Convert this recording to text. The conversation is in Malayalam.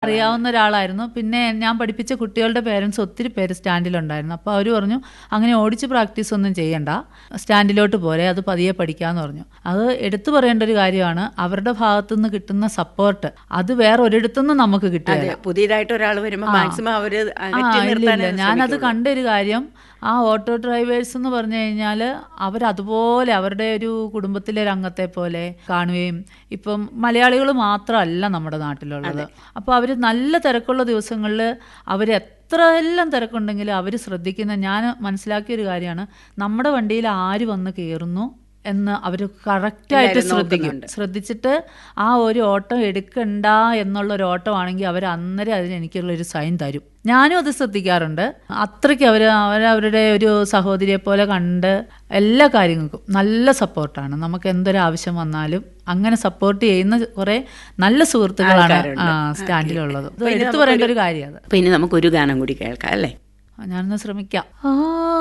അറിയാവുന്ന ഒരാളായിരുന്നു പിന്നെ ഞാൻ പഠിപ്പിച്ച കുട്ടികളുടെ പേരൻസ് ഒത്തിരി പേര് സ്റ്റാൻഡിലുണ്ടായിരുന്നു അപ്പോൾ അവർ പറഞ്ഞു അങ്ങനെ ഓടിച്ച് പ്രാക്ടീസ് ഒന്നും ചെയ്യണ്ട സ്റ്റാൻഡിലോട്ട് പോരെ അത് പതിയെ പഠിക്കാന്ന് പറഞ്ഞു അത് എടുത്തു പറയേണ്ട ഒരു കാര്യമാണ് അവരുടെ ഭാഗത്തു നിന്ന് കിട്ടുന്ന സപ്പോർട്ട് അത് വേറെ ഒരിടത്തുനിന്നും നമുക്ക് കിട്ടുക പുതിയതായിട്ട് ഒരാൾ വരുമ്പോൾ മാക്സിമം അവര് അകറ്റി ആ, ഇല്ല, നിർത്താൻ ഇല്ല. ഞാനത് കണ്ടൊരു കാര്യം ആ ഓട്ടോ ഡ്രൈവേഴ്സ് എന്ന് പറഞ്ഞു കഴിഞ്ഞാൽ അവരതുപോലെ അവരുടെ ഒരു കുടുംബത്തിലെ ഒരു അംഗത്തെ പോലെ കാണുകയും ഇപ്പം മലയാളികൾ മാത്രമല്ല നമ്മുടെ നാട്ടിലുള്ളത് അപ്പോൾ അവർ നല്ല തിരക്കുള്ള ദിവസങ്ങളിൽ അവർ എത്ര എല്ലാം തിരക്കുണ്ടെങ്കിലും അവർ ശ്രദ്ധിക്കുന്ന ഞാൻ മനസ്സിലാക്കിയ ഒരു കാര്യമാണ് നമ്മുടെ വണ്ടിയിൽ ആര് വന്ന് കയറുന്നു എന്ന് അവർ കറക്റ്റായിട്ട് ശ്രദ്ധിക്കും ശ്രദ്ധിച്ചിട്ട് ആ ഒരു ഓട്ടം എടുക്കണ്ട എന്നുള്ള ഒരു ഓട്ടമാണെങ്കിൽ അവർ അന്നേരം അതിന് എനിക്കുള്ള ഒരു സൈൻ തരും ഞാനും അത് ശ്രദ്ധിക്കാറുണ്ട് അത്രയ്ക്ക് അവർ അവരവരുടെ ഒരു സഹോദരിയെ പോലെ കണ്ട് എല്ലാ കാര്യങ്ങൾക്കും നല്ല സപ്പോർട്ടാണ് നമുക്ക് എന്തൊരു ആവശ്യം വന്നാലും അങ്ങനെ സപ്പോർട്ട് ചെയ്യുന്ന കുറെ നല്ല സുഹൃത്തുക്കളാണ് ആ, സ്റ്റാൻഡിലുള്ളത് ഇത് എടുത്തു പറയേണ്ട ഒരു കാര്യം അത് അപ്പൊ ഇനി നമുക്കൊരു ഗാനം കൂടി കേൾക്കാം അല്ലേ ഞാനൊന്ന് ശ്രമിക്കാം ആ